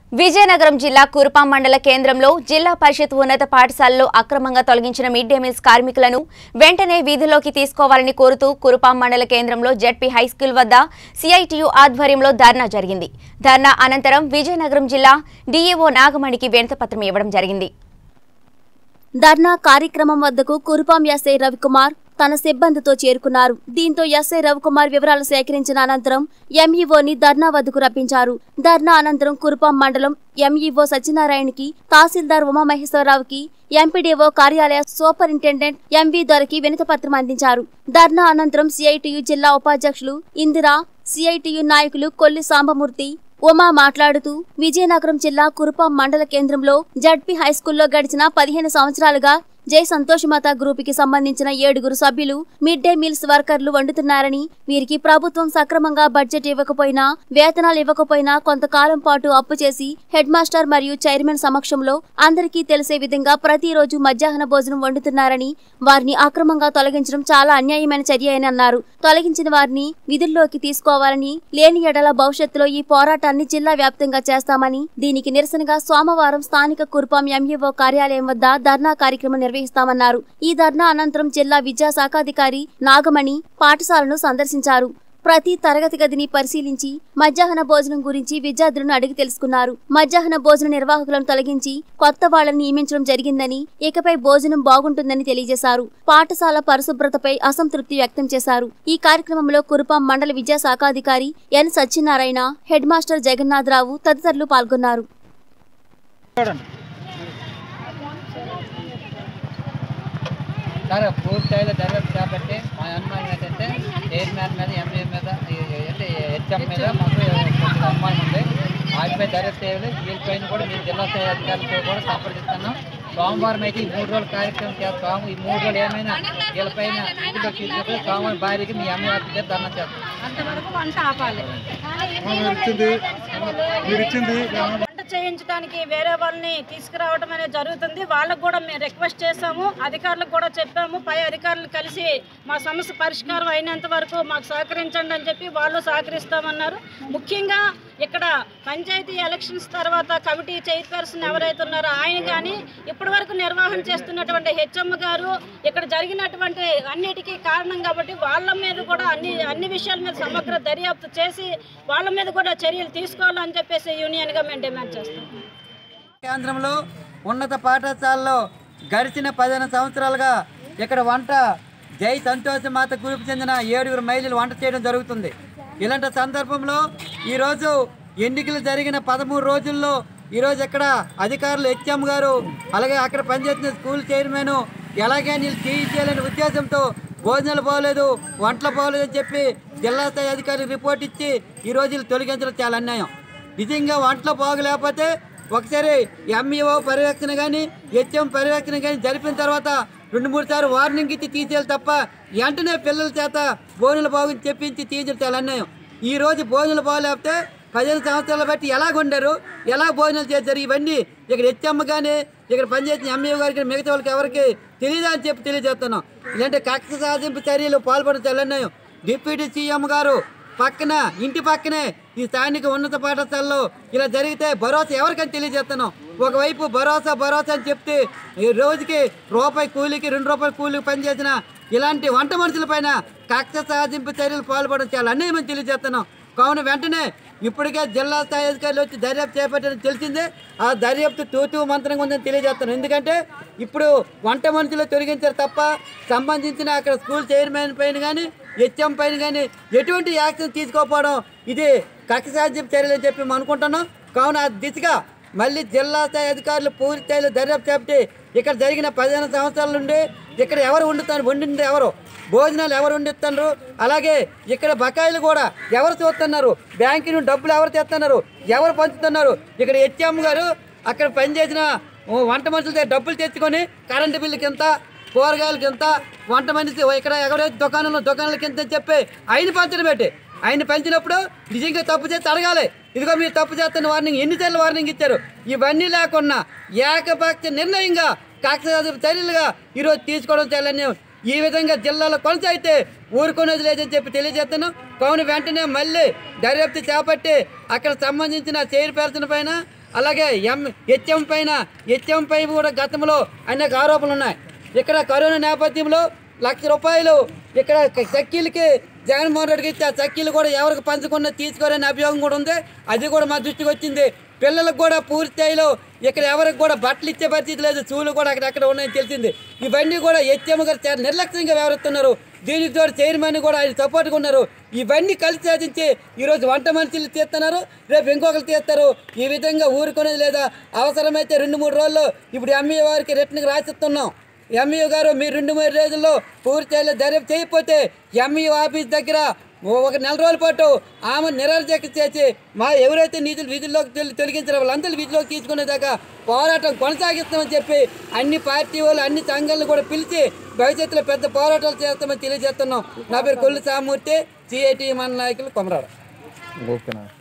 విజయనగరం జిల్లా కురుపాం మండల కేంద్రంలో జిల్లా పరిషత్ ఉన్నత పాఠశాలలో అక్రమంగా తొలగించిన మిడ్ డే మీల్స్ కార్మికులను వెంటనే వీధిలోకి తీసుకోవాలని కోరుతూ కురుపాం మండల కేంద్రంలో జడ్పీ హైస్కూల్ వద్ద సిఐటియు ఆధ్వర్యంలో ధర్నా జరిగింది ధర్నా అనంతరం విజయనగరం జిల్లా డీఈఓ నాగమణికి వినతిపత్రం ఇవ్వడం జరిగింది ధర్నా కార్యక్రమం వద్దకు కురుపాం ఎస్ఐ రవికుమార్ తన సిబ్బందితో చేరుకున్నారు దీంతో ఎస్ఐ రవికుమార్ వివరాలు సేకరించిన అనంతరం ఎంఈఓని ధర్నా వద్దకు రప్పించారు ధర్నా అనంతరం కురుపాం మండలం ఎంఈఓ సత్యనారాయణకి తహసీల్దార్ ఉమామహేశ్వరరావుకి ఎంపీడీఓ కార్యాలయ సూపరింటెండెంట్ ఎంవి దొరకి వినతిపత్రం అందించారు ధర్నా అనంతరం సిఐటియు జిల్లా ఉపాధ్యక్షులు ఇందిరా సిఐటియు నాయకులు కొల్లి సాంబమూర్తి ఉమా మాట్లాడుతూ విజయనగరం జిల్లా కురుపాం మండల కేంద్రంలో జడ్పీ హైస్కూల్లో గడిచిన పదిహేను సంవత్సరాలుగా జై సంతోషమాత గ్రూపుకి సంబంధించిన ఏడుగురు సభ్యులు మిడ్ డే మీల్స్ వర్కర్లు వండుతున్నారని వీరికి ప్రభుత్వం సక్రమంగా బడ్జెట్ ఇవ్వకపోయినా వేతనాలు ఇవ్వకపోయినా కొంతకాలం పాటు అప్పు చేసి హెడ్ మాస్టర్ మరియు చైర్మన్ సమక్షంలో అందరికీ తెలిసే విధంగా ప్రతిరోజు మధ్యాహ్న భోజనం వండుతున్నారని వారిని అక్రమంగా తొలగించడం చాలా అన్యాయమైన చర్య అని అన్నారు తొలగించిన వారిని విధుల్లోకి తీసుకోవాలని లేని ఎడల భవిష్యత్తులో ఈ పోరాటాన్ని జిల్లా వ్యాప్తంగా చేస్తామని దీనికి నిరసనగా సోమవారం స్థానిక కురుపాం ఎంఈఓ కార్యాలయం వద్ద ధర్నా కార్యక్రమం నిర్వహిస్తామన్నారు ఈ ధర్నా అనంతరం జిల్లా విద్యాశాఖాధికారి నాగమణి పాఠశాలను సందర్శించారు ప్రతి తరగతి గదిని పరిశీలించి మధ్యాహ్న భోజనం గురించి విద్యార్థులను అడిగి తెలుసుకున్నారు మధ్యాహ్న భోజన నిర్వాహకులను తొలగించి కొత్త వాళ్లను నియమించడం జరిగిందని ఇకపై భోజనం బాగుంటుందని తెలియజేశారు పాఠశాల పరిశుభ్రతపై అసంతృప్తి వ్యక్తం చేశారు ఈ కార్యక్రమంలో కురుపాం మండల విద్యాశాఖాధికారి N Satyanarayana head master Jagannatharao తదితరులు పాల్గొన్నారు చూడండి సార్ పూర్తి స్థాయిలో దర్యాప్తు చేపట్టి మా అనుమానం ఏంటంటే చైర్మన్ మీద ఎంఏ మీద ఈ- అంటే హెచ్ఎం మీద మాకు కొద్దిగా అనుమానం ఉంది వాటిపై దర్యాప్తు చేయాలి వీళ్ళపైన కూడా మీరు జిల్లా స్థాయి అధికారులతో కూడా సంప్రదిస్తున్నాం సోమవారం అయితే ఈ మూడు రోజుల కార్యక్రమం చేస్తాము ఈ మూడు రోజులు ఏమైనా వీళ్ళపైన ఇంటిలో తీసుకుంటే సోమవారం భార్యకి మీ ఎంఏ ఆఫీసర్ ధర్నా చేస్తాం అంతవరకు వంట ఆపాలి మీరు ఇచ్చింది మీరు ఇచ్చింది వంట చేయించడానికి వేరే వాళ్ళని తీసుకురావడం అనేది జరుగుతుంది వాళ్ళకు కూడా మేము రిక్వెస్ట్ చేసాము అధికారులకు కూడా చెప్పాము పై అధికారులు కలిసి మా సమస్య పరిష్కారం అయినంత వరకు మాకు సహకరించండి అని చెప్పి వాళ్ళు సహకరిస్తామన్నారు ముఖ్యంగా ఇక్కడ పంచాయతీ ఎలక్షన్స్ తర్వాత కమిటీ చైర్పర్సన్ ఎవరైతే ఉన్నారో ఆయన కానీ ఇప్పటి వరకు నిర్వహణ చేస్తున్నటువంటి హెచ్ఎం గారు ఇక్కడ జరిగినటువంటి అన్నిటికీ కారణం కాబట్టి వాళ్ళ మీద కూడా అన్ని అన్ని విషయాల మీద సమగ్ర దర్యాప్తు చేసి వాళ్ళ మీద కూడా చర్యలు తీసుకోవాలని చెప్పేసి యూనియన్గా మేము డిమాండ్ చేస్తాం కేంద్రంలో ఉన్నత పాఠశాలలో గడిచిన పదిహేను సంవత్సరాలుగా ఇక్కడ వంట జై సంతోష మాత గ్రూప్ చెందిన ఏడుగురు మహిళలు వంట చేయడం జరుగుతుంది ఇలాంటి సందర్భంలో ఈరోజు ఎన్నికలు జరిగిన పదమూడు రోజుల్లో ఈరోజు ఇక్కడ అధికారులు హెచ్ఎం గారు అలాగే అక్కడ పనిచేస్తున్న స్కూల్ చైర్మన్ ఎలాగే నీళ్ళు చేయించాలనే ఉద్దేశంతో భోజనాలు బాగోలేదు వంటలు బాగోలేదు అని చెప్పి జిల్లా స్థాయి అధికారికి రిపోర్ట్ ఇచ్చి ఈ రోజు వీళ్ళు తొలగించడం చాలా అన్యాయం నిజంగా వంటలో బాగలేకపోతే ఒకసారి ఎంఈఓ పర్యవేక్షణ కానీ హెచ్ఎం పర్యవేక్షణ కానీ జరిపిన తర్వాత రెండు మూడు సార్లు వార్నింగ్ ఇచ్చి తీసేయాలి తప్ప వెంటనే పిల్లల చేత భోజనాలు బాగుని చెప్పించి తీయించడం చాలా అన్యాయం ఈ రోజు భోజనాలు బాగలేకపోతే పదిహేను సంవత్సరాలు బట్టి ఎలా కొండారు ఎలా భోజనాలు చేశారు ఇవన్నీ ఇక్కడ హెచ్ఎం కానీ ఇక్కడ పనిచేసిన ఎంఈఓ గారికి మిగతా వాళ్ళకి ఎవరికి తెలియదా అని చెప్పి తెలియజేస్తున్నాం ఇలాంటి కక్ష సాధింపు చర్యలు పాల్పడడం చాలా అన్యాయం డిప్యూటీ సీఎం గారు పక్కన ఇంటి పక్కనే ఈ స్థానిక ఉన్నత పాఠశాలలో ఇలా జరిగితే భరోసా ఎవరికని తెలియజేస్తున్నాం ఒకవైపు భరోసా భరోసా అని చెప్తే ఈ రోజుకి రూపాయి కూలికి రెండు రూపాయల కూలికి పనిచేసిన ఇలాంటి వంట మనుషుల పైన కక్ష సాధింపు చర్యలు పాల్పడడం చాలా అన్యాయమని తెలియజేస్తున్నాం కావున వెంటనే ఇప్పటికే జిల్లా స్థాయి అధికారులు వచ్చి దర్యాప్తు చేపట్టడం తెలిసిందే ఆ దర్యాప్తు తూతూ మంత్రంగా ఉందని తెలియజేస్తాను ఎందుకంటే ఇప్పుడు వంట మనుషులు తొలగించారు తప్ప సంబంధించిన అక్కడ స్కూల్ చైర్మన్ పైన కానీ హెచ్ఎం పైన కానీ ఎటువంటి యాక్షన్ తీసుకోకపోవడం ఇది కక్ష సాధ్యం చర్యలు అని చెప్పి మేము అనుకుంటున్నాం కావున ఆ దిశగా మళ్ళీ జిల్లా స్థాయి అధికారులు పూర్తి స్థాయిలో దర్యాప్తు చేపట్టి ఇక్కడ జరిగిన పదిహేను సంవత్సరాల నుండి ఇక్కడ ఎవరు వండుతారు వండింది ఎవరు భోజనాలు ఎవరు వండిస్తున్నారు అలాగే ఇక్కడ బకాయిలు కూడా ఎవరు చూస్తున్నారు బ్యాంకు నుండి డబ్బులు ఎవరు తెస్తున్నారు ఎవరు పంచుతున్నారు ఇక్కడ హెచ్ఎం గారు అక్కడ పనిచేసిన ఓ వంట మనుషుల దగ్గర డబ్బులు తెచ్చుకొని కరెంటు బిల్లుకి ఎంత కూరగాయలకి ఎంత వంట మనిషి ఓ ఇక్కడ ఎవరైతే దుకాణంలో దుకాణాలకి ఎంత అని చెప్పి ఆయన పంచడం పెట్టి ఆయన పెంచినప్పుడు నిజంగా తప్పు చేస్తే అడగాలి ఇదిగో మీరు తప్పు చేస్తున్న వార్నింగ్ ఎన్నిసార్లు వార్నింగ్ ఇచ్చారు ఇవన్నీ లేకుండా ఏకపక్ష నిర్ణయంగా కక్ష చర్యలుగా ఈరోజు తీసుకోవడం చాలా ఈ విధంగా జిల్లాలో కొనసాగితే ఊరుకునేది లేదని చెప్పి తెలియజేస్తున్నాం కావున వెంటనే మళ్ళీ దర్యాప్తు చేపట్టి అక్కడ సంబంధించిన చైర్పర్సన్ పైన అలాగే ఎం హెచ్ఎం పైన హెచ్ఎం పై కూడా గతంలో అనేక ఆరోపణలు ఉన్నాయి ఇక్కడ కరోనా నేపథ్యంలో లక్ష రూపాయలు ఇక్కడ చక్కీలకి జగన్మోహన్ రెడ్డికి ఇస్తే ఆ చక్కీలు కూడా ఎవరికి పంచకుండా తీసుకోరనే అభియోగం కూడా ఉంది అది కూడా మా దృష్టికి వచ్చింది పిల్లలకు కూడా పూర్తి స్థాయిలో ఇక్కడ ఎవరికి కూడా బట్టలు ఇచ్చే పరిస్థితి లేదు చూలు కూడా అక్కడక్కడ ఉన్నాయని తెలిసింది ఇవన్నీ కూడా హెచ్ఎం గారు చాలా నిర్లక్ష్యంగా వ్యవహరిస్తున్నారు దీనికి తోడు చైర్మన్ కూడా ఆయన సపోర్ట్గా ఉన్నారు ఇవన్నీ కలిసి సాధించి ఈరోజు వంట మనుషులు తీస్తున్నారు రేపు ఇంకొకరు తీస్తారు ఈ విధంగా ఊరుకునేది లేదా అవసరమైతే రెండు మూడు రోజుల్లో ఇప్పుడు ఎంఈ వారికి రిటర్న్కి రాసిస్తున్నాం ఎంఈఓ గారు మీరు రెండు మూడు రోజుల్లో పూర్తి స్థాయిలో దర్యాప్తు చేయకపోతే ఎంఈఓ ఆఫీస్ దగ్గర ఓ- ఒక నెల రోజుల పాటు ఆమె నిరాశ చేసి మా ఎవరైతే నిధులు విధుల్లోకి తొలి- తొలగించారో వాళ్ళందరూ విధుల్లోకి తీసుకునేదాకా పోరాటం కొనసాగిస్తామని చెప్పి అన్ని పార్టీ వాళ్ళు అన్ని సంఘాలను కూడా పిలిచి భవిష్యత్తులో పెద్ద పోరాటాలు చేస్తామని తెలియజేస్తున్నాం నా పేరు కొల్లు సామూర్తి సిఐటి మన నాయకులు కొమరాడు ఓకేనా